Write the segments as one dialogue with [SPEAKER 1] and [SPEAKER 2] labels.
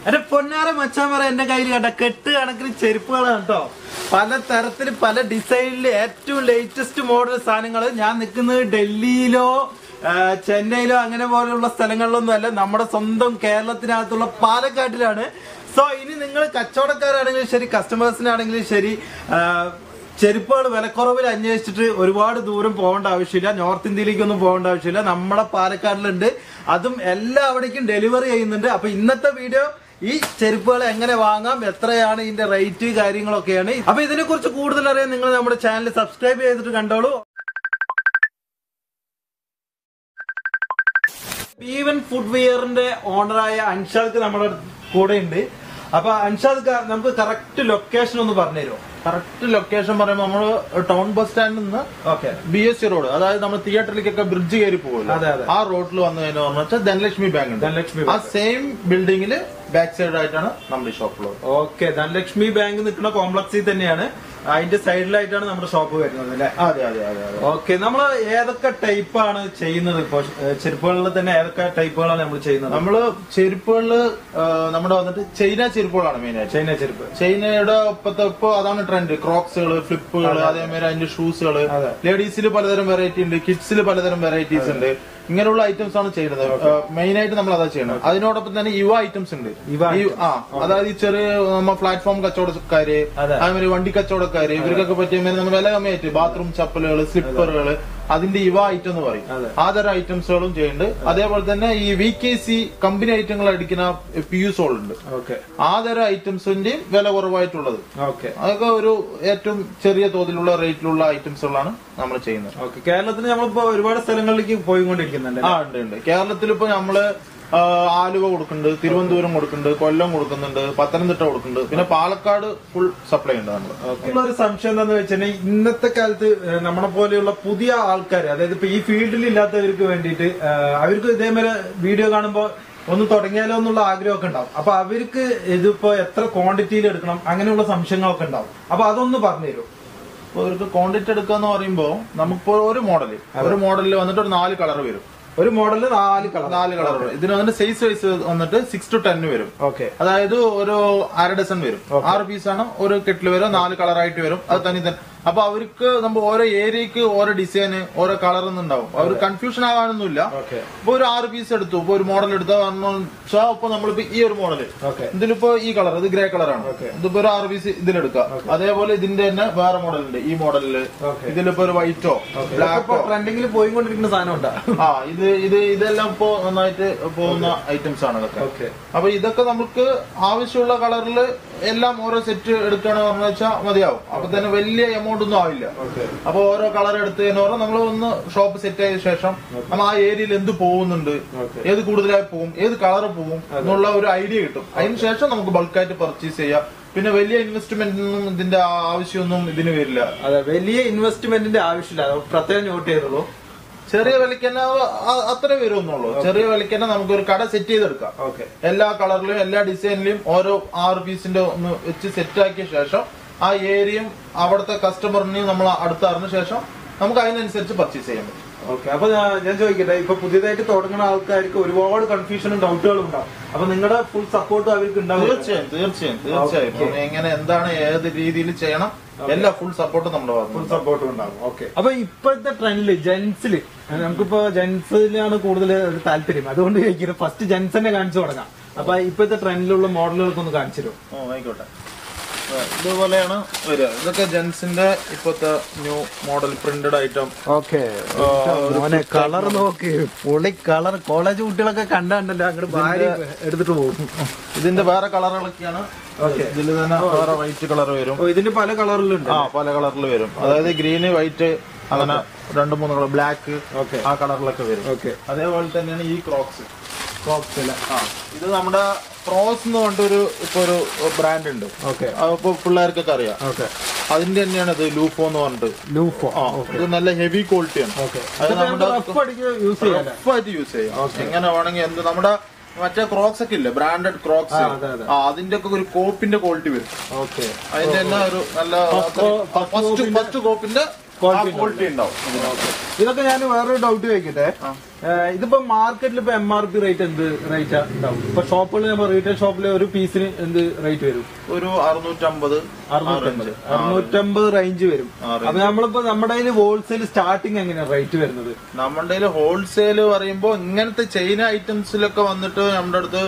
[SPEAKER 1] എന്റെ പൊന്നാറ മച്ചാമറ എന്റെ കയ്യിൽ കണ്ട കെട്ട് കണക്കിന് ചെരുപ്പുകളാണ് കേട്ടോ പല തരത്തിൽ പല ഡിസൈനിൽ ഏറ്റവും ലേറ്റസ്റ്റ് മോഡൽ സാധനങ്ങൾ ഞാൻ നിൽക്കുന്നത് ഡൽഹിയിലോ ആ, ചെന്നൈയിലോ അങ്ങനെ പോലെയുള്ള സ്ഥലങ്ങളിലൊന്നും അല്ല നമ്മുടെ സ്വന്തം കേരളത്തിനകത്തുള്ള പാലക്കാട്ടിലാണ് സോ ഇനി നിങ്ങൾ കച്ചവടക്കാരാണെങ്കിലും ശരി കസ്റ്റമേഴ്സിനാണെങ്കിലും ശരി ആ, ചെരുപ്പുകൾ വിലക്കുറവിൽ അന്വേഷിച്ചിട്ട് ഒരുപാട് ദൂരം പോകേണ്ട ആവശ്യമില്ല നോർത്ത് ഇന്ത്യയിലേക്കൊന്നും പോകേണ്ട ആവശ്യമില്ല നമ്മുടെ പാലക്കാടിലുണ്ട് അതും എല്ലാവിടേക്കും ഡെലിവറി ചെയ്യുന്നുണ്ട് അപ്പൊ ഇന്നത്തെ വീഡിയോ ഈ ചെരുപ്പുകൾ എങ്ങനെ വാങ്ങാം എത്രയാണ് ഇതിന്റെ റേറ്റ് കാര്യങ്ങളൊക്കെയാണ് അപ്പൊ ഇതിനെ കുറിച്ച് കൂടുതൽ അറിയാൻ നിങ്ങൾ നമ്മുടെ ചാനൽ സബ്സ്ക്രൈബ് ചെയ്തിട്ട് കണ്ടോളൂ ഈവൻ ഫുഡ് വെയറിന്റെ ഓണറായ അൻഷാദ് നമ്മുടെ കൂടെ ഉണ്ട് അപ്പൊ അൻഷാദ് ക- നമുക്ക് കറക്റ്റ് ലൊക്കേഷൻ ഒന്ന് പറഞ്ഞുതരുമോ
[SPEAKER 2] കറക്റ്റ് ലൊക്കേഷൻ പറയുമ്പോൾ നമ്മള് ടൗൺ ബസ് സ്റ്റാൻഡിൽ നിന്ന്
[SPEAKER 1] okay
[SPEAKER 2] B S C road അതായത് നമ്മൾ തിയേറ്ററിലേക്കൊക്കെ ബ്രിഡ്ജ് കയറി പോകുമല്ലോ
[SPEAKER 1] അതെ, അതെ.
[SPEAKER 2] ആ റോഡിൽ വന്നു കഴിഞ്ഞാൽ പറഞ്ഞ വെച്ചാൽ ധനലക്ഷ്മി ബാങ്ക് ഉണ്ട്
[SPEAKER 1] ധനലക്ഷ്മി
[SPEAKER 2] ആ സെയിം ബിൽഡിംഗിൽ ബാക്ക് സൈഡ് ആയിട്ടാണ് നമ്മുടെ ഷോപ്പുള്ളത്
[SPEAKER 1] ഓക്കെ ധനലക്ഷ്മി ബാങ്ക് നിൽക്കുന്ന കോംപ്ലക്സിൽ തന്നെയാണ് അതിന്റെ സൈഡിലായിട്ടാണ് നമ്മുടെ ഷോപ്പ് വരുന്നത് അല്ലെ
[SPEAKER 2] അതെ അതെ അതെ അതെ
[SPEAKER 1] ഓക്കെ നമ്മൾ ഏതൊക്കെ ടൈപ്പാണ് ചെയ്യുന്നത് ഇപ്പൊ ചെരുപ്പുകളിൽ തന്നെ ഏതൊക്കെ ടൈപ്പുകളാണ് നമ്മൾ ചെയ്യുന്നത്
[SPEAKER 2] നമ്മള് ചെരുപ്പുകളില് ആ, നമ്മുടെ വന്നിട്ട് ചൈന ചെരുപ്പുകളാണ് മെയിൻ ആയിട്ട്
[SPEAKER 1] ചൈന ചെരുപ്പ്
[SPEAKER 2] ചൈനയുടെ ഒപ്പത്തെ ഇപ്പൊ അതാണ് ട്രെൻഡ് ക്രോക്സുകൾ ഫ്ലിപ്പുകൾ അതേമാതിരി അതിന്റെ ഷൂസുകൾ
[SPEAKER 1] അതെ.
[SPEAKER 2] ലേഡീസിൽ പലതരം വെറൈറ്റി ഉണ്ട് കിഡ്സിൽ പലതരം വെറൈറ്റീസ് ഉണ്ട് ഇങ്ങനെയുള്ള ഐറ്റംസ് ആണ് ചെയ്യുന്നത് മെയിൻ ആയിട്ട് നമ്മൾ അതാ ചെയ്യുന്നത് അതിനോടൊപ്പം തന്നെ യുവ ഐറ്റംസ് ഉണ്ട്
[SPEAKER 1] യുവ
[SPEAKER 2] ഈ- ആ അതായത് ഈ ചെറിയ നമ്മ പ്ലാറ്റ്ഫോം കച്ചവടക്കാര്
[SPEAKER 1] അതെ.
[SPEAKER 2] അതേമാതിരി വണ്ടി കച്ചവടക്കാര് ഇവർക്കൊക്കെ പറ്റിയ മാതിരി നമ്മൾ വില കമ്മിയായിട്ട് ബാത്റൂം ചപ്പലുകൾ സ്ലിപ്പറുകൾ അതിന്റെ യുവ ഐറ്റം എന്ന് പറയും
[SPEAKER 1] അതെ.
[SPEAKER 2] ആ തരം ഐറ്റംസുകളും ചെയ്യുന്നുണ്ട് അതേപോലെ തന്നെ ഈ വി കെ സി കമ്പനി ഐറ്റങ്ങൾ അടിക്കുന്ന പി യു സോൾ ഉണ്ട്
[SPEAKER 1] ഓക്കെ
[SPEAKER 2] ആ തരം ഐറ്റംസിന്റെയും വില കുറവായിട്ടുള്ളത്
[SPEAKER 1] ഓക്കെ
[SPEAKER 2] അതൊക്കെ ഒരു ഏറ്റവും ചെറിയ തോതിലുള്ള റേറ്റിലുള്ള ഐറ്റംസുകളാണ് നമ്മൾ ചെയ്യുന്നത്
[SPEAKER 1] ഓക്കെ കേരളത്തിൽ നമ്മളിപ്പോ ഒരുപാട് സ്ഥലങ്ങളിലേക്ക് പോയിക്കൊണ്ടിരിക്കുന്നുണ്ട്
[SPEAKER 2] ആ ഉണ്ട് ഉണ്ട് കേരളത്തിൽ ഇപ്പൊ നമ്മള് ആ, ആലുവ കൊടുക്കുന്നുണ്ട് തിരുവനന്തപുരം കൊടുക്കുന്നുണ്ട് കൊല്ലം കൊടുക്കുന്നുണ്ട് പത്തനംതിട്ട കൊടുക്കുന്നുണ്ട് പിന്നെ പാലക്കാട് ഫുൾ സപ്ലൈ ഉണ്ട് നമ്മള്
[SPEAKER 1] ഒരു സംശയം എന്താന്ന് വെച്ചിട്ടുണ്ടെങ്കിൽ ഇന്നത്തെ കാലത്ത് ഏഹ്, നമ്മളെ പോലെയുള്ള പുതിയ ആൾക്കാർ അതായത് ഇപ്പൊ ഈ ഫീൽഡിൽ ഇല്ലാത്തവർക്ക് വേണ്ടിയിട്ട് ഏഹ്, അവർക്ക് ഇതേമാതിരി വീഡിയോ കാണുമ്പോൾ ഒന്ന് തുടങ്ങിയാലോ എന്നുള്ള ആഗ്രഹമൊക്കെ ഉണ്ടാവും അപ്പൊ അവർക്ക് ഇതിപ്പോ എത്ര ക്വാണ്ടിറ്റിയിൽ എടുക്കണം അങ്ങനെയുള്ള സംശയങ്ങളൊക്കെ ഉണ്ടാവും അപ്പൊ അതൊന്ന് പറഞ്ഞുതരും
[SPEAKER 2] ഇപ്പൊ ഇവർക്ക് ക്വാണ്ടിറ്റി എടുക്കാന്ന് പറയുമ്പോ നമുക്കിപ്പോ ഒരു മോഡല് ഒരു മോഡലിൽ വന്നിട്ട് ഒരു നാല് കളർ വരും
[SPEAKER 1] ഒരു മോഡലിൽ നാല് കളർ
[SPEAKER 2] നാല് കളർ വരും ഇതിന് വന്നിട്ട് സൈസ് വൈസ് വന്നിട്ട് സിക്സ് ടു ടെൻ വരും
[SPEAKER 1] ഓക്കെ
[SPEAKER 2] അതായത് ഒരു അര ഡസൺ വരും ആറ് പീസാണ് ഒരു കെട്ടിൽ വരും നാല് കളറായിട്ട് വരും അത് തനി തന്നെ അപ്പൊ അവർക്ക് നമ്മൾ ഓരോ ഏരിയക്ക് ഓരോ ഡിസൈന് ഓരോ കളർ ഉണ്ടാവും അവർ കൺഫ്യൂഷൻ ആകാനൊന്നുമില്ല
[SPEAKER 1] ഓക്കെ
[SPEAKER 2] ഇപ്പൊ ഒരു ആറ് പീസ് എടുത്തു ഇപ്പൊ ഒരു മോഡൽ എടുത്താ വെച്ചാൽ ഇപ്പൊ നമ്മളിപ്പോ ഈ ഒരു മോഡൽ
[SPEAKER 1] ഓക്കെ
[SPEAKER 2] ഇതിലിപ്പോ ഈ കളർ ഇത് ഗ്രേ കളറാണ് ഇതിപ്പോ ഒരു ആറ് പീസ് ഇതിലെടുക്കാം അതേപോലെ ഇതിന്റെ തന്നെ വേറെ മോഡൽ ഉണ്ട് ഈ മോഡലില്
[SPEAKER 1] Okay.
[SPEAKER 2] ഇതിലിപ്പോ ഒരു വൈറ്റോ ബ്ലാക്കോ
[SPEAKER 1] ട്രെൻഡിങ്ങിൽ പോയിക്കൊണ്ടിരിക്കുന്ന സാധനം ഉണ്ടാ
[SPEAKER 2] ആ ഇത് ഇത് ഇതെല്ലാം ഇപ്പോ നന്നായിട്ട് പോകുന്ന ഐറ്റംസ് ആണ് ഇതൊക്കെ
[SPEAKER 1] ഓക്കെ
[SPEAKER 2] അപ്പൊ ഇതൊക്കെ നമുക്ക് ആവശ്യമുള്ള കളറിൽ എല്ലാം ഓരോ സെറ്റ് എടുക്കുകയാണെന്ന് പറഞ്ഞു വെച്ചാൽ മതിയാവും അപ്പൊ തന്നെ വലിയ എമൗണ്ട് ഒന്നും ആവില്ല
[SPEAKER 1] ഓക്കെ
[SPEAKER 2] അപ്പൊ ഓരോ കളർ എടുത്തതിന് പറഞ്ഞാൽ നമ്മൾ ഒന്ന് ഷോപ്പ് സെറ്റ് ആയ ശേഷം നമ്മൾ ആ ഏരിയയിൽ എന്ത് പോകുന്നുണ്ട്
[SPEAKER 1] Okay.
[SPEAKER 2] ഏത് കൂടുതലായി പോകും ഏത് കളർ പോകും എന്നുള്ള ഒരു ഐഡിയ കിട്ടും അതിന് ശേഷം നമുക്ക് ബൾക്കായിട്ട് പർച്ചേസ് ചെയ്യാം പിന്നെ വലിയ ഇൻവെസ്റ്റ്മെന്റിനൊന്നും ഇതിന്റെ ആവശ്യമൊന്നും ഇതിന് വരില്ല
[SPEAKER 1] അതെ വലിയ ഇൻവെസ്റ്റ്മെന്റിന്റെ ആവശ്യമില്ല അത് പ്രത്യേകം നോട്ട് ചെയ്തോളൂ
[SPEAKER 2] ചെറിയ വിലയ്ക്ക് തന്നെ അ- അത്രേ വരുമെന്നുള്ളൂ ചെറിയ വിലയ്ക്ക് തന്നെ നമുക്ക് ഒരു കട സെറ്റ് ചെയ്തെടുക്കാം
[SPEAKER 1] ഓക്കെ
[SPEAKER 2] എല്ലാ കളറിലും എല്ലാ ഡിസൈനിലും ഓരോ ആറ് പീസിന്റെ ഒന്ന് വെച്ച് സെറ്റ് ആക്കിയ ശേഷം ആ ഏരിയയും അവിടുത്തെ കസ്റ്റമറിനെയും നമ്മൾ അടുത്തറിഞ്ഞ ശേഷം നമുക്ക് അതിനനുസരിച്ച് പർച്ചേസ് ചെയ്യാൻ പറ്റും
[SPEAKER 1] ഓക്കെ അപ്പൊ ഞാൻ ഞാൻ ചോദിക്കട്ടെ ഇപ്പൊ പുതിയതായിട്ട് തുടങ്ങുന്ന ആൾക്കാർക്ക് ഒരുപാട് കൺഫ്യൂഷനും ഡൗട്ടുകളും ഉണ്ടാവും അപ്പൊ നിങ്ങളുടെ ഫുൾ സപ്പോർട്ടും അവർക്ക് ഉണ്ടാവും
[SPEAKER 2] തീർച്ചയായും തീർച്ചയായും തീർച്ചയായും
[SPEAKER 1] Okay.
[SPEAKER 2] ഇപ്പം എങ്ങനെ എന്താണ് ഏത് രീതിയിൽ ചെയ്യണം എല്ലാ ഫുൾ സപ്പോർട്ടും നമ്മുടെ
[SPEAKER 1] ഫുൾ
[SPEAKER 2] ഭാഗത്തുനിന്ന്
[SPEAKER 1] സപ്പോർട്ടും ഉണ്ടാവും ഓക്കെ അപ്പൊ ഇപ്പോഴത്തെ ട്രെൻഡില് ജെൻസില് നമുക്കിപ്പോ ജെൻസിലാണ് കൂടുതൽ ഒരു താല്പര്യം അതുകൊണ്ട് ചോദിക്കുന്നത് ഫസ്റ്റ് ജെൻസിനെ കാണിച്ചു തുടങ്ങാം അപ്പൊ ഇപ്പോഴത്തെ ട്രെൻഡിലുള്ള മോഡലുകൾക്കൊന്ന് കാണിച്ചു തരും
[SPEAKER 2] ഓ ആയിക്കോട്ടെ ആ, ഇതുപോലെയാണ് വരിക ഇതൊക്കെ ജെൻസിന്റെ ഇപ്പോഴത്തെ new model printed item
[SPEAKER 1] okay മോനെ കളർ നോക്ക് പൊളി കളർ കോളേജ് കുട്ടികളൊക്കെ കണ്ടാണ്ടല്ലോ അങ്ങോട്ട് ഭാര്യ എടുത്തിട്ട് പോകും
[SPEAKER 2] ഇതിന്റെ വേറെ കളറുകളൊക്കെയാണ്
[SPEAKER 1] Okay.
[SPEAKER 2] ഇതിൽ തന്നെ വേറെ വൈറ്റ് കളർ വരും
[SPEAKER 1] ഓ ഇതിന്റെ പല കളറിലുണ്ട്
[SPEAKER 2] ആ പല കളറിൽ വരും അതായത് ഗ്രീന് വൈറ്റ് അങ്ങനെ രണ്ട് മൂന്ന് കളർ ബ്ലാക്ക്
[SPEAKER 1] ഓക്കെ
[SPEAKER 2] ആ കളറിലൊക്കെ വരും
[SPEAKER 1] ഓക്കെ
[SPEAKER 2] അതേപോലെ തന്നെയാണ് ഈ ക്രോക്സ്
[SPEAKER 1] ക്രോപ്സ് അല്ല
[SPEAKER 2] ആ ഇത് നമ്മുടെ ക്രോസ് എന്ന് പറഞ്ഞിട്ടൊരു ഇപ്പൊ ഒരു ബ്രാൻഡ് ഉണ്ട്
[SPEAKER 1] ഓക്കെ
[SPEAKER 2] അതിപ്പോ പിള്ളേർക്കൊക്കെ അറിയാം
[SPEAKER 1] ഓക്കെ
[SPEAKER 2] അതിന്റെ തന്നെയാണ് ഇത് ലൂഫോ എന്ന് പറഞ്ഞിട്ട്
[SPEAKER 1] ലൂഫോ
[SPEAKER 2] ആ ഇത് നല്ല ഹെവി ക്വാളിറ്റിയാണ്
[SPEAKER 1] ഓക്കെ
[SPEAKER 2] അത് നമ്മുടെ
[SPEAKER 1] റഫ് അടിക്ക് യൂസ് ചെയ്യാം
[SPEAKER 2] റഫായിട്ട് യൂസ് ചെയ്യാം എങ്ങനെ വേണമെങ്കിൽ എന്ത് നമ്മുടെ മറ്റേ ക്രോക്സ് ഒക്കെ ഇല്ലേ ബ്രാൻഡഡ് ക്രോക്സ്
[SPEAKER 1] ആ, അതെ, അതെ.
[SPEAKER 2] ആ അതിന്റെ ഒക്കെ ഒരു കോപ്പിന്റെ ക്വാളിറ്റി വരും
[SPEAKER 1] ഓക്കെ
[SPEAKER 2] അതിന്റെ തന്നെ ഒരു നല്ല
[SPEAKER 1] First co- first
[SPEAKER 2] first
[SPEAKER 1] copy-ന്റെ-
[SPEAKER 2] first കോപ്പിന്റെ
[SPEAKER 1] quality
[SPEAKER 2] quality ഉണ്ടാവും
[SPEAKER 1] ഇതൊക്കെ ഞാൻ വേറൊരു ഡൗട്ട് ചോദിക്കട്ടെ ഏഹ് ഇതിപ്പോ മാർക്കറ്റിൽ ഇപ്പൊ എം ആർ പി റേറ്റ് എന്ത് റേറ്റ് ഉണ്ടാവും ഇപ്പൊ ഷോപ്പുകളിൽ നമ്മൾ റീറ്റെയിൽ ഷോപ്പിൽ ഒരു പീസിന് എന്ത് റേറ്റ് വരും
[SPEAKER 2] ഒരു അറുന്നൂറ്റമ്പത്
[SPEAKER 1] അറുന്നൂറ്റമ്പത് അറുന്നൂറ്റമ്പത് റേഞ്ച് വരും അപ്പൊ നമ്മളിപ്പോ നമ്മുടെ കയ്യിൽ ഹോൾസെയിൽ സ്റ്റാർട്ടിങ് എങ്ങനെയാണ് റേറ്റ് വരുന്നത്
[SPEAKER 2] നമ്മുടെ കയ്യിൽ ഹോൾസെയിൽ പറയുമ്പോ ഇങ്ങനത്തെ ചൈന ഐറ്റംസിലൊക്കെ വന്നിട്ട് നമ്മുടെ അടുത്ത്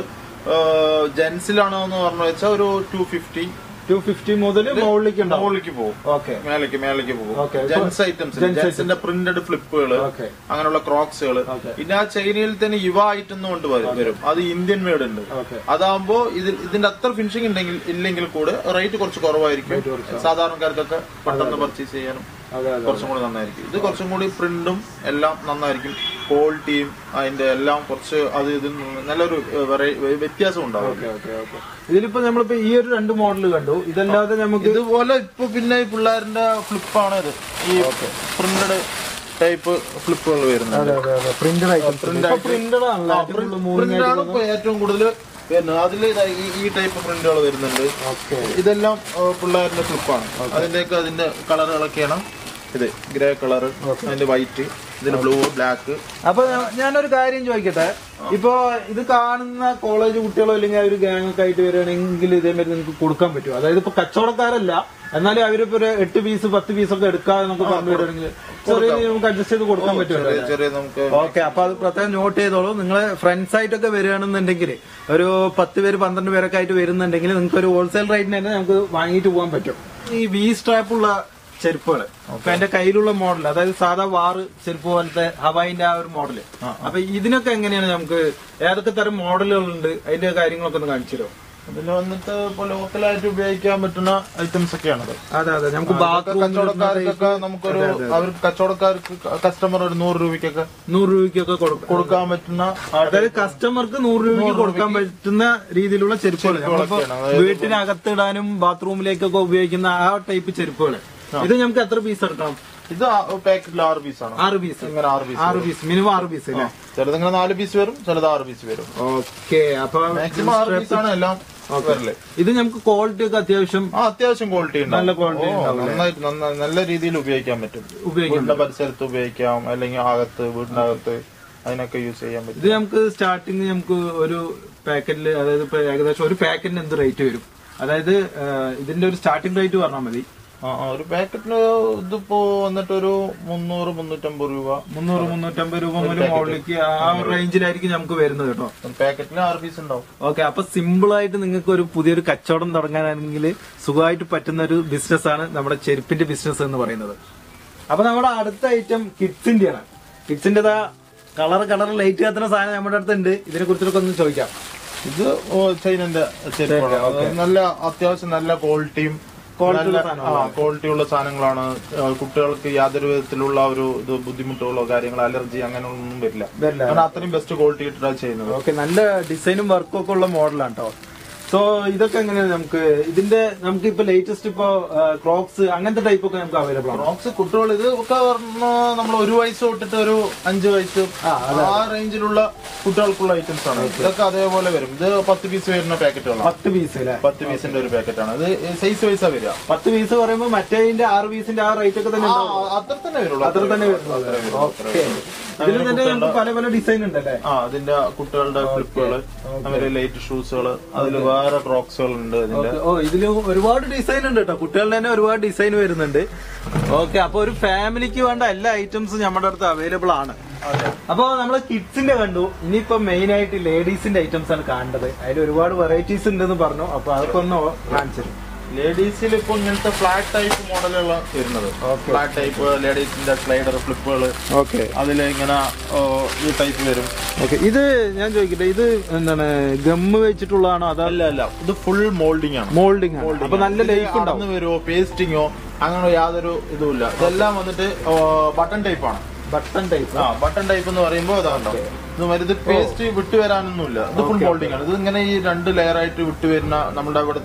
[SPEAKER 2] ജെൻസിലാണോ എന്ന് പറഞ്ഞു വെച്ചാൽ ഒരു ടു ഫിഫ്റ്റി
[SPEAKER 1] ടു ഫിഫ്റ്റി മുതൽ മുകളിലേക്ക് ഉണ്ടാവും
[SPEAKER 2] മുകളിലേക്ക് പോകും
[SPEAKER 1] ഓക്കെ
[SPEAKER 2] മേലേക്ക് മേലേക്ക് പോകും
[SPEAKER 1] Okay.
[SPEAKER 2] ജെൻസ് ഐറ്റംസ്
[SPEAKER 1] Gents
[SPEAKER 2] ജെൻസിന്റെ പ്രിന്റഡ് ഫ്ലിപ്പുകള്
[SPEAKER 1] Okay.
[SPEAKER 2] അങ്ങനെയുള്ള ക്രോക്സുകൾ
[SPEAKER 1] Okay.
[SPEAKER 2] പിന്നെ ആ ചൈനയിൽ തന്നെ യുവ ഐറ്റം കൊണ്ട് വരും വരും അത് ഇന്ത്യൻ മെയ്ഡ് ഉണ്ട്
[SPEAKER 1] ഓക്കെ
[SPEAKER 2] അതാകുമ്പോ ഇതിൽ ഇതിന്റെ അത്ര ഫിനിഷിംഗ് ഉണ്ടെങ്കിൽ ഇല്ലെങ്കിൽ കൂടെ റേറ്റ് കുറച്ച് കുറവായിരിക്കും സാധാരണക്കാർക്കൊക്കെ പെട്ടെന്ന് പർച്ചേസ് ചെയ്യാനും
[SPEAKER 1] അതെ അതെ
[SPEAKER 2] കുറച്ചും കൂടി നന്നായിരിക്കും ഇത് കുറച്ചും കൂടി പ്രിന്റും എല്ലാം നന്നായിരിക്കും ക്വാളിറ്റിയും അതിന്റെ എല്ലാം കുറച്ച് അത് ഇത് നല്ലൊരു ഏഹ്, വെറൈ- വ്യത്യാസം ഉണ്ടാവും
[SPEAKER 1] ഓക്കെ ഓക്കെ ഓക്കെ ഇതിലിപ്പോ നമ്മളിപ്പോ ഈ ഒരു രണ്ട് മോഡൽ കണ്ടു ഇതല്ലാതെ നമുക്ക്
[SPEAKER 2] ഇതുപോലെ ഇപ്പൊ പിന്നെ ഈ പിള്ളേരുടെ ഫ്ലിപ്പാണ് ഇത് ഈ പ്രിന്റഡ് ടൈപ്പ് ഫ്ലിപ്പുകൾ വരുന്നത്
[SPEAKER 1] അതെ അതെ അതെ പ്രിന്റഡ് ഐറ്റംസ് പ്രിന്റഡ് ആണല്ലോ
[SPEAKER 2] പ്രിന്റ് ആണ് ഇപ്പൊ ഏറ്റവും കൂടുതൽ വരുന്നത് അതിൽ ഈ ടൈപ്പ് പ്രിന്റുകൾ വരുന്നുണ്ട്
[SPEAKER 1] ഓക്കെ
[SPEAKER 2] ഇതെല്ലാം ഏഹ്, പിള്ളേരുടെ ഫ്ലിപ്പാണ് അതിന്റെയൊക്കെ അതിന്റെ കളറുകളൊക്കെയാണ് ഇത് ഗ്രേ കളർ അതിന്റെ വൈറ്റ് ഇതിന്റെ ബ്ലൂ ബ്ലാക്ക്
[SPEAKER 1] അപ്പൊ ഞാ- ഞാനൊരു കാര്യം ചോദിക്കട്ടെ ഇപ്പൊ ഇത് കാണുന്ന കോളേജ് കുട്ടികളോ അല്ലെങ്കിൽ ഒരു ഗ്യാങ് ഒക്കെ ആയിട്ട് വരികയാണെങ്കിൽ ഇതേമാതിരി നിങ്ങൾക്ക് കൊടുക്കാൻ പറ്റും അതായത് ഇപ്പൊ കച്ചവടക്കാരല്ല എന്നാലും അവരിപ്പോ ഒരു എട്ട് പീസ് പത്ത് പീസ് ഒക്കെ എടുക്കാതെ നമുക്ക് പറഞ്ഞു വരികയാണെങ്കിൽ ചെറിയ രീതിയിൽ നമുക്ക് അഡ്ജസ്റ്റ് ചെയ്ത് കൊടുക്കാൻ പറ്റുമല്ലോ
[SPEAKER 2] ചെറിയ ചെറിയ നമുക്ക്
[SPEAKER 1] ഓക്കെ അപ്പൊ അത് പ്രത്യേകം നോട്ട് ചെയ്തോളൂ നിങ്ങളെ ഫ്രണ്ട്സ് ആയിട്ടൊക്കെ വരികയാണെന്നുണ്ടെങ്കിൽ ഒരു പത്ത് പേര് പന്ത്രണ്ട് പേരൊക്കെ ആയിട്ട് വരുന്നുണ്ടെങ്കിൽ നിങ്ങൾക്ക് ഒരു ഹോൾസെയിൽ റേറ്റിന് തന്നെ നമുക്ക് വാങ്ങിയിട്ട് പോകാൻ പറ്റും ഈ വി സ്ട്രാപ്പുള്ള ചെരുപ്പുകൾ അപ്പൊ എന്റെ കയ്യിലുള്ള മോഡൽ അതായത് സാധാ വാറ് ചെരുപ്പ് പോലത്തെ ഹവായിന്റെ ആ ഒരു മോഡല് അപ്പൊ ഇതിനൊക്കെ എങ്ങനെയാണ് നമുക്ക് ഏതൊക്കെ തരം മോഡലുകളുണ്ട് അതിന്റെ കാര്യങ്ങളൊക്കെ ഒന്ന് കാണിച്ചു തരുമോ
[SPEAKER 2] ഇതിൽ വന്നിട്ട് ഇപ്പൊ ലോക്കലായിട്ട് ഉപയോഗിക്കാൻ പറ്റുന്ന ഐറ്റംസ് ഒക്കെയാണത്
[SPEAKER 1] അതെ അതെ നമുക്ക് ബാത്റൂം
[SPEAKER 2] കച്ചവടക്കാർക്കൊക്കെ നമുക്കൊരു അവർക്ക് കച്ചവടക്കാർക്ക് കസ്റ്റമർ ഒരു നൂറ് രൂപയ്ക്കൊക്കെ
[SPEAKER 1] നൂറ് രൂപയ്ക്കൊക്കെ കൊടുക്കും
[SPEAKER 2] കൊടുക്കാൻ പറ്റുന്ന ആ
[SPEAKER 1] അതായത് കസ്റ്റമർക്ക് നൂറ് രൂപയ്ക്ക് കൊടുക്കാൻ പറ്റുന്ന രീതിയിലുള്ള ചെരുപ്പുകൾ നമ്മളിപ്പോ വീട്ടിനകത്ത് ഇടാനും ബാത്റൂമിലേക്കൊക്കെ ഉപയോഗിക്കുന്ന ആ ടൈപ്പ് ചെരുപ്പുകൾ ഇത് നമുക്ക് എത്ര പീസ് എടുക്കണം
[SPEAKER 2] ഇത് പാക്കറ്റിൽ ആറ് പീസാണ്
[SPEAKER 1] ആറ് പീസ്
[SPEAKER 2] ഇങ്ങനെ ആറ് പീസ്
[SPEAKER 1] ആറ് പീസ് മിനിമം ആറ് പീസ് അല്ലേ
[SPEAKER 2] ചിലത് ഇങ്ങനെ നാല് പീസ് വരും ചിലത് ആറ് പീസ് വരും
[SPEAKER 1] ഓക്കെ അപ്പൊ
[SPEAKER 2] മാക്സിമം ആറ് പീസാണ് എല്ലാം വരല്
[SPEAKER 1] ഇത് നമുക്ക് ക്വാളിറ്റി ഒക്കെ അത്യാവശ്യം
[SPEAKER 2] ആ അത്യാവശ്യം ക്വാളിറ്റി
[SPEAKER 1] നല്ല quality
[SPEAKER 2] നന്നായിട്ട് നന്ന- നല്ല രീതിയിൽ ഉപയോഗിക്കാൻ പറ്റും
[SPEAKER 1] ഉപയോഗിക്കാം
[SPEAKER 2] വീടിന്റെ പരിസരത്ത് ഉപയോഗിക്കാം അല്ലെങ്കിൽ അകത്ത് വീടിന്റെ അകത്ത് അതിനൊക്കെ യൂസ് ചെയ്യാൻ പറ്റും
[SPEAKER 1] ഇത് നമുക്ക് സ്റ്റാർട്ടിങ് നമുക്ക് ഒരു പാക്കറ്റില് അതായത് ഇപ്പൊ ഏകദേശം ഒരു പാക്കറ്റിന് എന്ത് റേറ്റ് വരും അതായത് ആ, ഇതിന്റെ ഒരു സ്റ്റാർട്ടിംഗ് റേറ്റ് പറഞ്ഞാൽ മതി
[SPEAKER 2] ആ ആ, ഒരു പാക്കറ്റിന് ഇതിപ്പോ വന്നിട്ട് ഒരു മുന്നൂറ് മുന്നൂറ്റമ്പത് രൂപ
[SPEAKER 1] മുന്നൂറ് മുന്നൂറ്റമ്പത് രൂപ മുതൽ മുകളിലേക്ക് ആ ഒരു റേഞ്ചിലായിരിക്കും നമുക്ക് വരുന്നത് കേട്ടോ
[SPEAKER 2] ഒരു പാക്കറ്റിന് ആറ് പീസ് ഉണ്ടാവും
[SPEAKER 1] ഓക്കെ അപ്പൊ സിമ്പിൾ ആയിട്ട് നിങ്ങൾക്ക് ഒരു പുതിയൊരു കച്ചവടം തുടങ്ങാനാണെങ്കിൽ സുഖമായിട്ട് പറ്റുന്ന ഒരു ബിസിനസ് ആണ് നമ്മുടെ ചെരുപ്പിന്റെ ബിസിനസ് എന്ന് പറയുന്നത് അപ്പൊ നമ്മുടെ അടുത്ത ഐറ്റം കിഡ്സിന്റെ ആണ് കിഡ്സിന്റെ കളർ കളർ ലൈറ്റ് കത്തുന്ന സാധനം നമ്മുടെ അടുത്തുണ്ട് ഇതിനെ കുറിച്ചൊക്കെ ഒന്ന് ചോദിക്കാം
[SPEAKER 2] ഇത് ഓ, ചൈനന്റെ ചെരുപ്പാണ് അത് നല്ല അത്യാവശ്യം നല്ല ക്വാളിറ്റിയും
[SPEAKER 1] Quality ഉള്ള
[SPEAKER 2] ക്വാളിറ്റി ഉള്ള സാധനങ്ങളാണ് ആ, കുട്ടികൾക്ക് യാതൊരു വിധത്തിലുള്ള ഒരു ഇത് ബുദ്ധിമുട്ടുകളോ കാര്യങ്ങളോ അലർജി അങ്ങനെയൊന്നും വരില്ല
[SPEAKER 1] വരില്ല.
[SPEAKER 2] കാരണം അത്രയും ബെസ്റ്റ് ക്വാളിറ്റി ഇട്ടിട്ടാണ് ചെയ്യുന്നത്
[SPEAKER 1] ഓക്കെ നല്ല ഡിസൈനും വർക്കും ഒക്കെ ഉള്ള മോഡലാണ് കേട്ടോ സോ ഇതൊക്കെ എങ്ങനെയാണ് നമുക്ക് ഇതിന്റെ നമുക്ക് ഇപ്പൊ ലേറ്റസ്റ്റ് ഇപ്പൊ ക്രോക്സ് അങ്ങനത്തെ ടൈപ്പ് ഒക്കെ നമുക്ക് അവൈലബിൾ ആണ്
[SPEAKER 2] റോക്സ് കുട്ടികൾ ഇത് ഒക്കെ നമ്മൾ ഒരു വയസ്സ് തൊട്ടിട്ട് ഒരു അഞ്ച് വയസ്സ്
[SPEAKER 1] ആ,
[SPEAKER 2] ആ റേഞ്ചിലുള്ള കുട്ടികൾക്കുള്ള ഐറ്റംസ് ആണ് ഇതൊക്കെ അതേപോലെ വരും ഇത് പത്ത് പീസ് വരുന്ന പാക്കറ്റുകളാണ്
[SPEAKER 1] പത്ത് പീസ് അല്ലേ
[SPEAKER 2] പത്ത് പീസിന്റെ ഒരു പാക്കറ്റാണ് ഇത് സൈസ് വൈസാ വരിക
[SPEAKER 1] പത്ത് പീസ് പറയുമ്പോ മറ്റേതിന്റെ ആറ് പീസിന്റെ ആ റേറ്റ് ഒക്കെ തന്നെ
[SPEAKER 2] ആ,
[SPEAKER 1] ഉണ്ടാവും
[SPEAKER 2] അത്ര തന്നെ വരുള്ളൂ
[SPEAKER 1] അത്ര തന്നെ വരുന്നത് ഓക്കെ ഇതിൽ തന്നെ നമുക്ക് പല പല ഡിസൈൻ ഉണ്ടല്ലേ
[SPEAKER 2] ആ അതിന്റെ കുട്ടികളുടെ ഫ്ലിപ്പുകള് അവരെ ലൈറ്റ് ഷൂസുകള് അതിൽ വേറെ ക്രോക്സുകൾ ഉണ്ട് അതിന്റെ
[SPEAKER 1] ഓ ഇതില് ഒരുപാട് ഡിസൈൻ ഉണ്ട് കേട്ടോ കുട്ടികളുടെ തന്നെ ഒരുപാട് ഡിസൈൻ വരുന്നുണ്ട് ഓക്കെ അപ്പൊ ഒരു ഫാമിലിക്ക് വേണ്ട എല്ലാ ഐറ്റംസും നമ്മുടെ അടുത്ത് അവൈലബിൾ ആണ് അപ്പൊ നമ്മള് കിഡ്സിന്റെ കണ്ടു ഇനിയിപ്പോ മെയിൻ ആയിട്ട് ലേഡീസിന്റെ ഐറ്റംസ് ആണ് കാണേണ്ടത് അതിൽ ഒരുപാട് വെറൈറ്റീസ് ഉണ്ടെന്ന് പറഞ്ഞു അപ്പൊ അതൊക്കെ ഒന്ന് കാണിച്ചു തരും
[SPEAKER 2] ലേഡീസിൽ ഇപ്പൊ ഇങ്ങനത്തെ ഫ്ലാറ്റ് ടൈപ്പ് മോഡലുള്ള വരുന്നത് ഫ്ലാറ്റ് ടൈപ്പ് ലേഡീസിന്റെ സ്ലൈഡർ ഫ്ലിപ്പുകള്
[SPEAKER 1] ഓക്കെ
[SPEAKER 2] അതിൽ ഇങ്ങനെ ഓ, ഈ ടൈപ്പ് വരും
[SPEAKER 1] ഓക്കെ ഇത് ഞാൻ ചോദിക്കട്ടെ ഇത് എന്താണ് ഗമ്മ് വെച്ചിട്ടുള്ളതാണോ അതോ
[SPEAKER 2] അല്ല അല്ല ഇത് ഫുൾ മോൾഡിംഗ് ആണ്
[SPEAKER 1] മോൾഡിംഗ് ആണ് അപ്പൊ നല്ല ലൈഫ് ഉണ്ടാവും
[SPEAKER 2] അടന്ന് വരുമോ പേസ്റ്റിങ്ങോ അങ്ങനെ യാതൊരു ഇതുമില്ല ഇതെല്ലാം വന്നിട്ട് ബട്ടൺ ടൈപ്പ് ആണ്
[SPEAKER 1] ബട്ടൺ ടൈപ്പ്
[SPEAKER 2] ആ ബട്ടൺ ടൈപ്പ് എന്ന് പറയുമ്പോൾ അതാണ്ടോ ഇത് വരുന്നത് പേസ്റ്റ് വിട്ടുവരാനൊന്നുമില്ല ഇത് ഫുൾ മോൾഡിംഗ് ആണ് ഇത് ഇങ്ങനെ ഈ രണ്ട് ലെയർ ആയിട്ട് വിട്ടുവരുന്ന നമ്മുടെ ഇവിടുത്തെ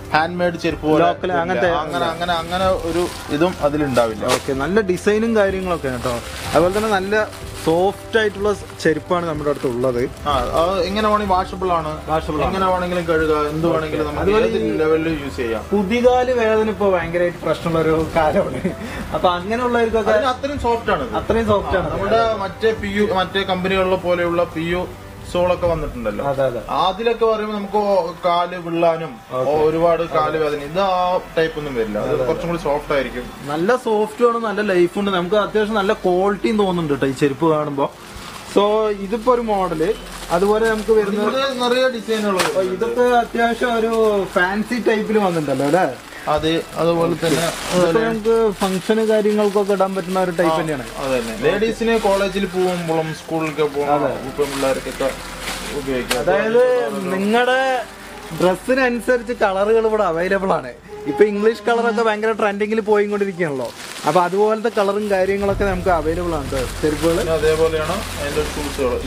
[SPEAKER 2] ഹാൻഡ് മെയ്ഡ് ചെരുപ്പ് പോലെ
[SPEAKER 1] Local അങ്ങനത്തെ-
[SPEAKER 2] അങ്ങനെ അങ്ങനെ അങ്ങനെ ഒരു ഇതും അതിലുണ്ടാവില്ല
[SPEAKER 1] ഓക്കെ നല്ല ഡിസൈനും കാര്യങ്ങളൊക്കെ കേട്ടോ അതുപോലെ തന്നെ നല്ല സോഫ്റ്റ് ആയിട്ടുള്ള ചെരുപ്പാണ് നമ്മുടെ അടുത്ത് ഉള്ളത്
[SPEAKER 2] ആ അത് എങ്ങനെ വേണമെങ്കിൽ വാഷബിൾ ആണ്
[SPEAKER 1] Washable ആണ്.
[SPEAKER 2] എങ്ങനെ വേണമെങ്കിലും കഴുകുക എന്ത് വേണമെങ്കിലും നമുക്ക് ഏത് ലെവലിൽ യൂസ് ചെയ്യാം
[SPEAKER 1] കുതികാല് വേദന ഇപ്പൊ ഭയങ്കരമായിട്ട് പ്രശ്നമുള്ള ഒരു കാലമാണ് അപ്പൊ അങ്ങനെയുള്ളവർക്കൊക്കെ
[SPEAKER 2] അതിന് അത്രയും സോഫ്റ്റ് ആണ് ഇത്.
[SPEAKER 1] അത്രയും സോഫ്റ്റ് ആണ്
[SPEAKER 2] നമ്മുടെ മറ്റേ പി യു മറ്റേ കമ്പനികളിലെ പോലെയുള്ള പി യു സോളൊക്കെ വന്നിട്ടുണ്ടല്ലോ
[SPEAKER 1] അതെ അതെ
[SPEAKER 2] അതിലൊക്കെ പറയുമ്പോൾ നമുക്ക് കാല് വിള്ളാനും ഒരുപാട് കാല് വേദന ഇത് ആ ടൈപ്പ് ഒന്നും വരില്ല അത് കുറച്ചും കൂടി സോഫ്റ്റ് ആയിരിക്കും
[SPEAKER 1] നല്ല സോഫ്റ്റും ആണ് നല്ല ലൈഫും ഉണ്ട് നമുക്ക് അത്യാവശ്യം നല്ല ക്വാളിറ്റിയും തോന്നുന്നുണ്ട് കേട്ടോ ഈ ചെരുപ്പ് കാണുമ്പോ സോ ഇതിപ്പോ ഒരു മോഡല് അതുപോലെ നമുക്ക് വരുന്നത്
[SPEAKER 2] ഇത് നിറയെ ഡിസൈനുകൾ
[SPEAKER 1] അപ്പൊ ഇതൊക്കെ അത്യാവശ്യം ഒരു ഫാൻസി ടൈപ്പിൽ വന്നിട്ടുണ്ടല്ലോ അല്ലേ
[SPEAKER 2] അത് അതുപോലെ തന്നെ
[SPEAKER 1] ഇതൊക്കെ നമുക്ക് ഫംഗ്ഷന് കാര്യങ്ങൾക്കൊക്കെ ഇടാൻ പറ്റുന്ന ഒരു ടൈപ്പ് തന്നെയാണ്
[SPEAKER 2] അതന്നെ ലേഡീസിന് കോളേജിൽ പോകുമ്പോഴും സ്കൂളിലൊക്കെ പോകുമ്പോൾ ഇപ്പം പിള്ളേർക്കൊക്കെ ഉപയോഗിക്കാം
[SPEAKER 1] അതായത് നിങ്ങളുടെ ഡ്രസ്സിനനുസരിച്ച് കളറുകൾ ഇവിടെ അവൈലബിൾ ആണ് ഇപ്പൊ ഇംഗ്ലീഷ് കളറൊക്കെ ഭയങ്കര ട്രെൻഡിങ്ങിൽ പോയിക്കൊണ്ടിരിക്കുകയാണല്ലോ അപ്പൊ അതുപോലത്തെ കളറും കാര്യങ്ങളൊക്കെ നമുക്ക് അവൈലബിൾ ആണ് ട്ടോ ചെരുപ്പുകൾ
[SPEAKER 2] പിന്നെ അതേപോലെയാണ് അതിന്റെ ഷൂസുകൾ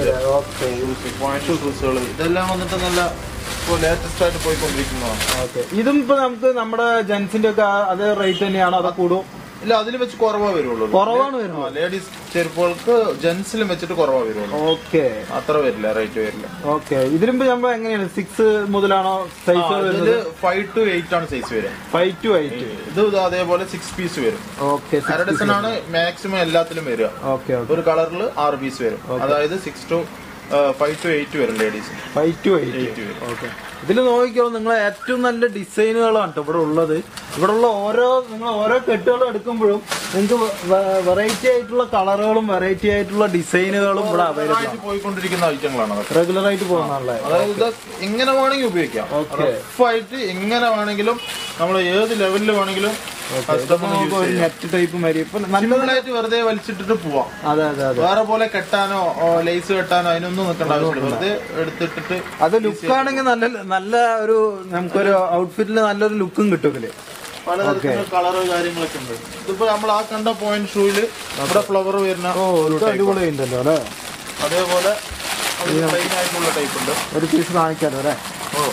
[SPEAKER 2] ഷൂസ് പോയിന്റ് ഷൂസുകൾ ഇതെല്ലാം വന്നിട്ട് നല്ല ലേറ്റസ്റ്റ് ആയിട്ട് പോയിക്കൊണ്ടിരിക്കുന്നതാണ്
[SPEAKER 1] ഓക്കെ ഇതും ഇപ്പൊ നമുക്ക് നമ്മുടെ ജെൻസിന്റെ ഒക്കെ ആ- അതേ റേറ്റ് തന്നെയാണോ അതോ കൂടും
[SPEAKER 2] ഇല്ല അതിൽ വെച്ച് കുറവാ വരുള്ളൂ
[SPEAKER 1] കുറവാണ് വരുന്നത്
[SPEAKER 2] ലേഡീസ് ചെരുപ്പുകൾക്ക് ജെന്റ്സിലും വെച്ചിട്ട് കുറവാ വരുള്ളൂ
[SPEAKER 1] ഓക്കെ
[SPEAKER 2] അത്ര വരില്ല റേറ്റ് വരില്ല
[SPEAKER 1] ഓക്കെ ഇതിലും നമ്മൾ എങ്ങനെയാണ് സിക്സ് മുതലാണോ സൈസ് വരുന്നത്
[SPEAKER 2] ഇതില് ഫൈവ് ടു എയ്റ്റ് ആണ് സൈസ് വരിക
[SPEAKER 1] ഫൈവ് ടു എയ്റ്റ്
[SPEAKER 2] ഇത് ഇത് അതേപോലെ സിക്സ് പീസ് വരും
[SPEAKER 1] ഓക്കെ
[SPEAKER 2] അര ഡസൺ ആണ് മാക്സിമം എല്ലാത്തിലും വരിക
[SPEAKER 1] ഓക്കെ ഓക്കെ
[SPEAKER 2] ഒരു കളറിൽ ആറ് പീസ് വരും അതായത് six to five to eight വരും ladies
[SPEAKER 1] five to eight
[SPEAKER 2] eight വരും
[SPEAKER 1] ഓക്കെ ഇതിൽ നോക്കിക്കോ നിങ്ങൾ ഏറ്റവും നല്ല ഡിസൈനുകളാണ് ട്ടോ ഇവിടെ ഉള്ളത് ഇവിടെ ഉള്ള ഓരോ നിങ്ങൾ ഓരോ കെട്ടുകളും എടുക്കുമ്പോഴും നിങ്ങൾക്ക് വെറൈറ്റി ആയിട്ടുള്ള കളറുകളും വെറൈറ്റി ആയിട്ടുള്ള ഡിസൈനുകളും ഇവിടെ അവൈലബിൾ ആണ്
[SPEAKER 2] ആയിട്ട് പോയിക്കൊണ്ടിരിക്കുന്ന ഐറ്റങ്ങളാണ് അതൊക്കെ
[SPEAKER 1] റെഗുലർ ആയിട്ട് പോകുന്നതല്ലേ
[SPEAKER 2] അതായത് ഇത് എങ്ങനെ വേണമെങ്കിൽ ഉപയോഗിക്കാം
[SPEAKER 1] Okay.
[SPEAKER 2] റഫായിട്ട് എങ്ങനെ വേണമെങ്കിലും നമ്മൾ ഏത് ലെവലിൽ വേണമെങ്കിലും കസ്റ്റമർ യൂസ്
[SPEAKER 1] ഒരു
[SPEAKER 2] ചെയ്യാം
[SPEAKER 1] നെറ്റ് ടൈപ്പ് മാതിരി ഇപ്പൊ നല്ല
[SPEAKER 2] സിമ്പിളായിട്ട് വെറുതെ വലിച്ചിട്ടിട്ട് പോവാം
[SPEAKER 1] അതെ അതെ അതെ
[SPEAKER 2] വേറെ പോലെ കെട്ടാനോ ലേസ് കെട്ടാനോ അതിനൊന്നും നിൽക്കേണ്ട ആവശ്യമില്ല വെറുതെ എടുത്തിട്ടിട്ട്
[SPEAKER 1] അത് ലുക്ക് ആണെങ്കിൽ നല്ല നല്ല ഒരു നമുക്കൊരു ഔട്ട്ഫിറ്റിൽ നല്ലൊരു ലുക്കും കിട്ടും ഇതില്
[SPEAKER 2] പലതരത്തിലുള്ള കളറ് കാര്യങ്ങളൊക്കെ ഉണ്ട് ഇതിപ്പോ നമ്മൾ ആ കണ്ട പോയിന്റ് ഷൂയില് നമ്മുടെ ഫ്ലവർ വരുന്ന ഒരു
[SPEAKER 1] ഇത്
[SPEAKER 2] type.
[SPEAKER 1] അടിപൊളി ഉണ്ടല്ലോ അല്ലേ
[SPEAKER 2] അതേപോലെ പ്ലെയിൻ ആയിട്ടുള്ള ടൈപ്പ് ഉണ്ട്
[SPEAKER 1] ഒരു പീസ് കാണിക്കാലോ അല്ലേ
[SPEAKER 2] ഓ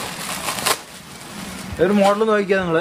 [SPEAKER 1] ഒരു മോഡൽ നോക്കിയാ നിങ്ങള്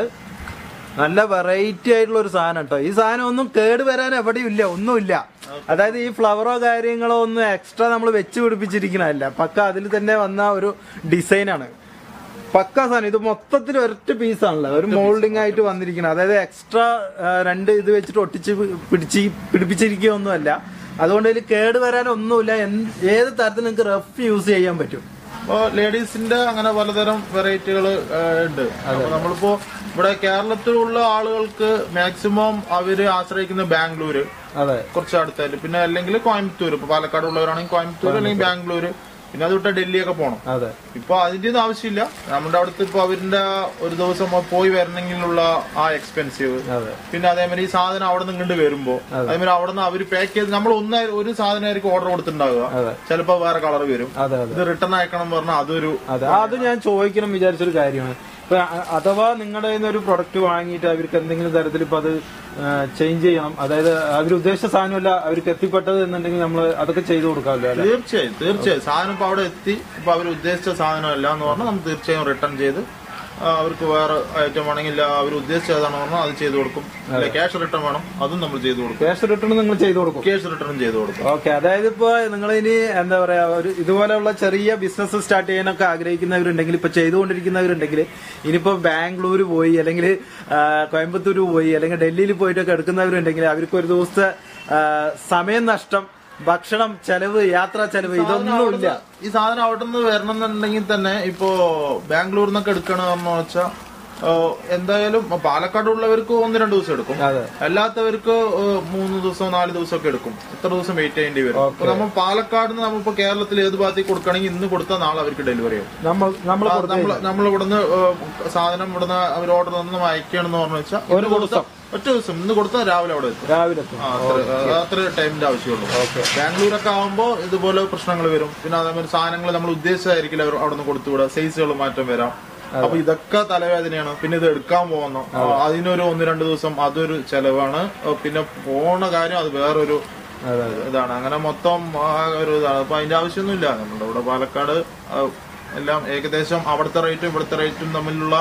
[SPEAKER 1] നല്ല വെറൈറ്റി ആയിട്ടുള്ള ഒരു സാധനം കേട്ടോ ഈ സാധനം ഒന്നും കേട് വരാൻ എവിടെയും ഇല്ല ഒന്നുമില്ല അതായത് ഈ ഫ്ലവറോ കാര്യങ്ങളോ ഒന്നും എക്സ്ട്രാ നമ്മൾ വെച്ച് പിടിപ്പിച്ചിരിക്കണല്ല പക്ക അതിൽ തന്നെ വന്ന ഒരു ഡിസൈനാണ് പക്ക സാധനം ഇത് മൊത്തത്തിൽ ഒരൊറ്റ പീസാണല്ലോ ഒരു മോൾഡിംഗ് ആയിട്ട് വന്നിരിക്കണം അതായത് എക്സ്ട്രാ രണ്ട് ഇത് വെച്ചിട്ട് ഒട്ടിച്ച് പിടിച്ച് പിടിപ്പിച്ചിരിക്കുകയൊന്നുമല്ല അതുകൊണ്ട് ഇതിൽ കേട് വരാൻ ഒന്നുമില്ല എന്ത് ഏത് തരത്തിൽ നിങ്ങൾക്ക് റഫ് യൂസ് ചെയ്യാൻ പറ്റും
[SPEAKER 2] അപ്പോ ലേഡീസിന്റെ അങ്ങനെ പലതരം വെറൈറ്റികൾ ഉണ്ട് അപ്പൊ നമ്മളിപ്പോ ഇവിടെ കേരളത്തിലുള്ള ആളുകൾക്ക് മാക്സിമം അവര് ആശ്രയിക്കുന്ന ബാംഗ്ലൂര്
[SPEAKER 1] അതെ
[SPEAKER 2] കുറച്ച് അടുത്തായിട്ട് പിന്നെ അല്ലെങ്കിൽ കോയമ്പത്തൂർ ഇപ്പൊ പാലക്കാട് ഉള്ളവരാണെങ്കിൽ കോയമ്പത്തൂർ അല്ലെങ്കിൽ ബാംഗ്ലൂര് പിന്നെ അത് വിട്ട ഡൽഹിയൊക്കെ പോകണം
[SPEAKER 1] അതെ
[SPEAKER 2] ഇപ്പൊ അതിന്റെ ഒന്നും ആവശ്യമില്ല നമ്മുടെ അടുത്ത് ഇപ്പൊ അവരുടെ ഒരു ദിവസം പോയി വരണമെങ്കിലുള്ള ആ എക്സ്പെൻസീവ്
[SPEAKER 1] അതെ
[SPEAKER 2] പിന്നെ അതേമാതിരി ഈ സാധനം അവിടെ നിന്ന് ഇങ്ങോട്ട് വരുമ്പോ അതേമാതിരി അവിടെ നിന്ന് അവര് പാക്ക് ചെയ്ത് നമ്മൾ ഒന്ന് ഒരു സാധനമായിരിക്കും ഓർഡർ കൊടുത്തിട്ടുണ്ടാവുക
[SPEAKER 1] അതെ.
[SPEAKER 2] ചിലപ്പോ വേറെ കളർ വരും
[SPEAKER 1] അതെ അതെ
[SPEAKER 2] ഇത് റിട്ടേൺ അയക്കണം എന്ന് പറഞ്ഞാൽ അതൊരു
[SPEAKER 1] അതെ അത് ഞാൻ ചോദിക്കണം വിചാരിച്ചൊരു കാര്യമാണ് ഇപ്പൊ അ- അഥവാ നിങ്ങളുടെ കയ്യിൽ നിന്ന് ഒരു പ്രൊഡക്റ്റ് വാങ്ങിയിട്ട് അവർക്ക് എന്തെങ്കിലും തരത്തിൽ ഇപ്പൊ അത് ചേഞ്ച് ചെയ്യണം അതായത് അവർ ഉദ്ദേശിച്ച സാധനമല്ല അവർക്ക് എത്തിപ്പെട്ടത് എന്നുണ്ടെങ്കിൽ നമ്മൾ അതൊക്കെ ചെയ്തു കൊടുക്കാമല്ലോ അല്ലെ
[SPEAKER 2] തീർച്ചയായും തീർച്ചയായും സാധനം ഇപ്പൊ അവിടെ എത്തി ഇപ്പൊ അവർ ഉദ്ദേശിച്ച സാധനമല്ല എന്ന് പറഞ്ഞാൽ നമുക്ക് തീർച്ചയായും റിട്ടേൺ ചെയ്ത് ആ, അവർക്ക് വേറെ ഐറ്റം വേണമെങ്കിൽ അവർ ഉദ്ദേശിച്ച ഏതാണെന്ന് പറഞ്ഞാൽ അത് ചെയ്തു കൊടുക്കും അല്ലെ ക്യാഷ് റിട്ടേൺ വേണം അതും നമ്മൾ ചെയ്തു കൊടുക്കും
[SPEAKER 1] ക്യാഷ് റിട്ടേൺ നിങ്ങൾ ചെയ്തു കൊടുക്കും
[SPEAKER 2] ക്യാഷ് റിട്ടേൺ ചെയ്തു കൊടുക്കും
[SPEAKER 1] ഓക്കെ അതായത് ഇപ്പൊ നിങ്ങൾ ഇനി എന്താ പറയാ ഒരു ഇതുപോലെയുള്ള ചെറിയ ബിസിനസ് സ്റ്റാർട്ട് ചെയ്യാനൊക്കെ ആഗ്രഹിക്കുന്നവരുണ്ടെങ്കിൽ ഇപ്പൊ ചെയ്തുകൊണ്ടിരിക്കുന്നവരുണ്ടെങ്കിൽ ഇനിയിപ്പോ ബാംഗ്ലൂർ പോയി അല്ലെങ്കിൽ കോയമ്പത്തൂർ പോയി അല്ലെങ്കിൽ ഡൽഹിയിൽ പോയിട്ടൊക്കെ എടുക്കുന്നവരുണ്ടെങ്കിൽ അവർക്ക് ഒരു ദിവസത്തെ ആ, സമയം നഷ്ടം ഭക്ഷണം ചെലവ് യാത്രാ ചെലവ് ഇതൊന്നുമില്ല
[SPEAKER 2] ഈ സാധനം അവിടെ നിന്ന് വരണം എന്നുണ്ടെങ്കിൽ തന്നെ ഇപ്പോ ബാംഗ്ലൂരിൽ നിന്നൊക്കെ എടുക്കണമെന്ന് വെച്ചാൽ എന്തായാലും പാലക്കാട് ഉള്ളവർക്ക് ഒന്ന് രണ്ട് ദിവസം എടുക്കും
[SPEAKER 1] അതെ
[SPEAKER 2] അല്ലാത്തവർക്ക് ഏഹ്, മൂന്ന് ദിവസം നാല് ദിവസം ഒക്കെ എടുക്കും ഇത്ര ദിവസം വെയിറ്റ് ചെയ്യേണ്ടി വരും അപ്പൊ നമ്മൾ പാലക്കാട് നിന്ന് നമ്മളിപ്പോ കേരളത്തിൽ ഏത് ഭാഗത്തേക്ക് കൊടുക്കുകയാണെങ്കിൽ ഇന്ന് കൊടുത്താൽ നാളെ അവർക്ക് ഡെലിവറി ആവും
[SPEAKER 1] നമ്മൾ നമ്മൾ
[SPEAKER 2] നമ്മൾ നമ്മൾ ഇവിടുന്ന് ഏഹ്, സാധനം ഇവിടുന്ന് അവർ ഓർഡർ തന്ന് അയക്കുകയാണെന്ന് പറഞ്ഞു വെച്ചാൽ
[SPEAKER 1] ഒരു ദിവസം
[SPEAKER 2] ഒറ്റ ദിവസം ഇന്ന് കൊടുത്താൽ രാവിലെ അവിടെ എത്തും
[SPEAKER 1] രാവിലെ എത്തും
[SPEAKER 2] ആ, അത്ര അത്ര ടൈമിന്റെ ആവശ്യമുള്ളൂ ബാംഗ്ലൂരൊക്കെ ആകുമ്പോൾ ഇതുപോലെ പ്രശ്നങ്ങൾ വരും പിന്നെ അതേമാതിരി സാധനങ്ങൾ നമ്മൾ ഉദ്ദേശിച്ചായിരിക്കില്ല അവർ അവിടെ നിന്ന് കൊടുത്തുവിടുക സൈസുകൾ മാറ്റം വരാം അപ്പൊ ഇതൊക്കെ തലവേദനയാണ് പിന്നെ ഇത് എടുക്കാൻ പോകുന്നു ആ, അതിനൊരു ഒന്ന് രണ്ട് ദിവസം അതൊരു ചെലവാണ് ആ, പിന്നെ പോണ കാര്യം അത് വേറൊരു
[SPEAKER 1] അതെ
[SPEAKER 2] ഇതാണ് അങ്ങനെ മൊത്തം ആ ഒരു ഇതാണ് അപ്പൊ അതിന്റെ ആവശ്യമൊന്നുമില്ല നമ്മുടെ ഇവിടെ പാലക്കാട് ആ, എല്ലാം ഏകദേശം അവിടുത്തെ റേറ്റും ഇവിടുത്തെ റേറ്റും തമ്മിലുള്ള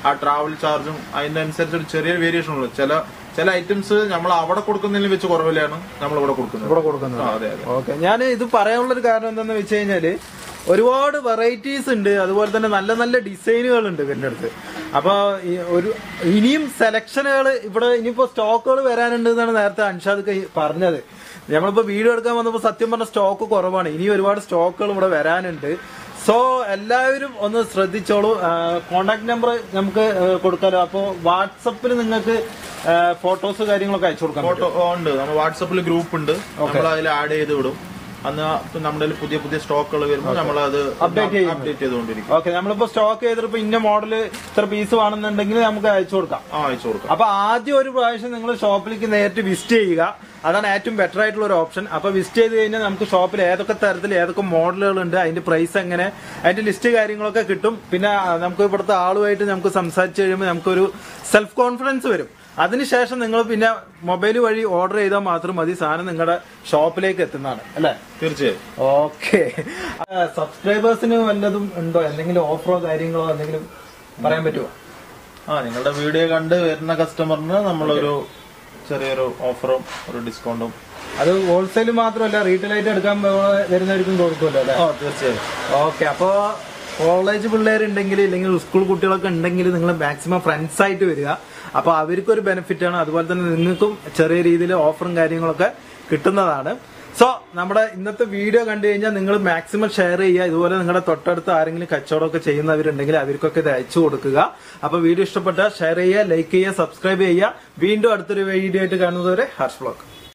[SPEAKER 2] ആ ട്രാവൽ ചാർജും അതിന്റെ അനുസരിച്ച് ഒരു ചെറിയ വേരിയേഷൻ ഉള്ളു ചില ചില ഐറ്റംസ് നമ്മൾ അവിടെ കൊടുക്കുന്നതിൽ വെച്ച് കുറവിലാണ് നമ്മൾ ഇവിടെ കൊടുക്കുന്നത്
[SPEAKER 1] ഇവിടെ കൊടുക്കുന്നത്
[SPEAKER 2] ആ, അതെ അതെ
[SPEAKER 1] ഓക്കെ ഞാൻ ഇത് പറയാനുള്ള ഒരു കാരണം എന്താന്ന് വെച്ച് കഴിഞ്ഞാല് ഒരുപാട് വെറൈറ്റീസ് ഉണ്ട് അതുപോലെ തന്നെ നല്ല നല്ല ഡിസൈനുകൾ ഉണ്ട് ഇവരുടെ അടുത്ത് അപ്പൊ ഈ ഒരു ഇനിയും സെലക്ഷനുകൾ ഇവിടെ ഇനിയിപ്പോ സ്റ്റോക്കുകൾ വരാനുണ്ട് എന്നാണ് നേരത്തെ അൻഷാദ് കൈ പറഞ്ഞത് നമ്മളിപ്പോ വീഡിയോ എടുക്കാൻ വന്നപ്പോ സത്യം പറഞ്ഞ സ്റ്റോക്ക് കുറവാണ് ഇനി ഒരുപാട് സ്റ്റോക്കുകൾ ഇവിടെ വരാനുണ്ട് സോ എല്ലാവരും ഒന്ന് ശ്രദ്ധിച്ചോളൂ കോണ്ടാക്ട് നമ്പർ നമുക്ക് ആ, കൊടുക്കാലോ അപ്പോ വാട്സപ്പിൽ നിങ്ങൾക്ക് ഫോട്ടോസ് കാര്യങ്ങളൊക്കെ അയച്ചു കൊടുക്കാൻ പറ്റും
[SPEAKER 2] ഫോട്ടോ ഉണ്ട് നമ്മൾ വാട്സപ്പിൽ ഗ്രൂപ്പ് ഉണ്ട് നമ്മൾ അതിൽ ആഡ് ചെയ്ത് വിടും അന്ന് നമ്മുടെ കയ്യിൽ പുതിയ പുതിയ സ്റ്റോക്കുകൾ വരുമ്പോൾ നമ്മൾ അത്
[SPEAKER 1] Update ചെയ്യുന്നു.
[SPEAKER 2] അപ്ഡേറ്റ് ചെയ്തുകൊണ്ടിരിക്കും
[SPEAKER 1] ഓക്കെ നമ്മളിപ്പോ സ്റ്റോക്ക് ചെയ്തിട്ട് ഇന്ന മോഡൽ ഇത്ര പീസ് വേണമെന്നുണ്ടെങ്കിൽ നമുക്ക് അയച്ചു കൊടുക്കാം
[SPEAKER 2] ആ അയച്ചു കൊടുക്കാം
[SPEAKER 1] അപ്പൊ ആദ്യം ഒരു പ്രാവശ്യം നിങ്ങൾ ഷോപ്പിലേക്ക് നേരിട്ട് വിസിറ്റ് ചെയ്യുക അതാണ് ഏറ്റവും ബെറ്റർ ആയിട്ടുള്ള ഒരു ഓപ്ഷൻ അപ്പൊ വിസിറ്റ് ചെയ്ത് കഴിഞ്ഞാൽ നമുക്ക് ഷോപ്പിൽ ഏതൊക്കെ തരത്തിൽ ഏതൊക്കെ മോഡലുകൾ ഉണ്ട് അതിന്റെ പ്രൈസ് എങ്ങനെ അതിന്റെ ലിസ്റ്റ് കാര്യങ്ങളൊക്കെ കിട്ടും പിന്നെ ആ, നമുക്ക് ഇവിടുത്തെ ആളുമായിട്ട് നമുക്ക് സംസാരിച്ച് കഴിയുമ്പോൾ നമുക്കൊരു സെൽഫ് കോൺഫിഡൻസ് വരും അതിനുശേഷം നിങ്ങൾ പിന്നെ മൊബൈൽ വഴി ഓർഡർ ചെയ്താൽ മാത്രം മതി സാധനം നിങ്ങളുടെ ഷോപ്പിലേക്ക് എത്തുന്നതാണ് അല്ലേ
[SPEAKER 2] തീർച്ചയായും
[SPEAKER 1] ഓക്കെ സബ്സ്ക്രൈബേഴ്സിന് വല്ലതും ഉണ്ടോ എന്തെങ്കിലും ഓഫറോ കാര്യങ്ങളോ എന്തെങ്കിലും പറയാൻ പറ്റുമോ
[SPEAKER 2] ആ നിങ്ങളുടെ വീഡിയോ കണ്ട് വരുന്ന കസ്റ്റമറിന് നമ്മളൊരു ചെറിയൊരു ഓഫറും ഒരു ഡിസ്കൗണ്ടും
[SPEAKER 1] അത് ഹോൾസെയിൽ മാത്രമല്ല റീറ്റെയിൽ ആയിട്ട് എടുക്കാൻ പോ- വരുന്നവർക്കും കൊടുക്കുമല്ലോ അല്ലേ
[SPEAKER 2] ആ തീർച്ചയായും
[SPEAKER 1] ഓക്കെ അപ്പോ കോളേജ് പിള്ളേരുണ്ടെങ്കിൽ ഇല്ലെങ്കിൽ സ്കൂൾ കുട്ടികളൊക്കെ ഉണ്ടെങ്കിൽ നിങ്ങൾ മാക്സിമം ഫ്രണ്ട്സ് ആയിട്ട് വരിക അപ്പൊ അവർക്കൊരു ബെനിഫിറ്റ് ആണ് അതുപോലെ തന്നെ നിങ്ങൾക്കും ചെറിയ രീതിയിൽ ഓഫറും കാര്യങ്ങളൊക്കെ കിട്ടുന്നതാണ് സോ നമ്മുടെ ഇന്നത്തെ വീഡിയോ കണ്ടു കഴിഞ്ഞാൽ നിങ്ങൾ മാക്സിമം ഷെയർ ചെയ്യുക ഇതുപോലെ നിങ്ങളുടെ തൊട്ടടുത്ത് ആരെങ്കിലും കച്ചവടമൊക്കെ ചെയ്യുന്നവരുണ്ടെങ്കിൽ അവർക്കൊക്കെ ഇത് അയച്ചു കൊടുക്കുക അപ്പൊ വീഡിയോ ഇഷ്ടപ്പെട്ടാൽ ഷെയർ ചെയ്യുക ലൈക്ക് ചെയ്യുക സബ്സ്ക്രൈബ് ചെയ്യുക വീണ്ടും അടുത്തൊരു വീഡിയോ ആയിട്ട് കാണുന്നതുവരെ ഹർഷ് ബ്ലോഗ്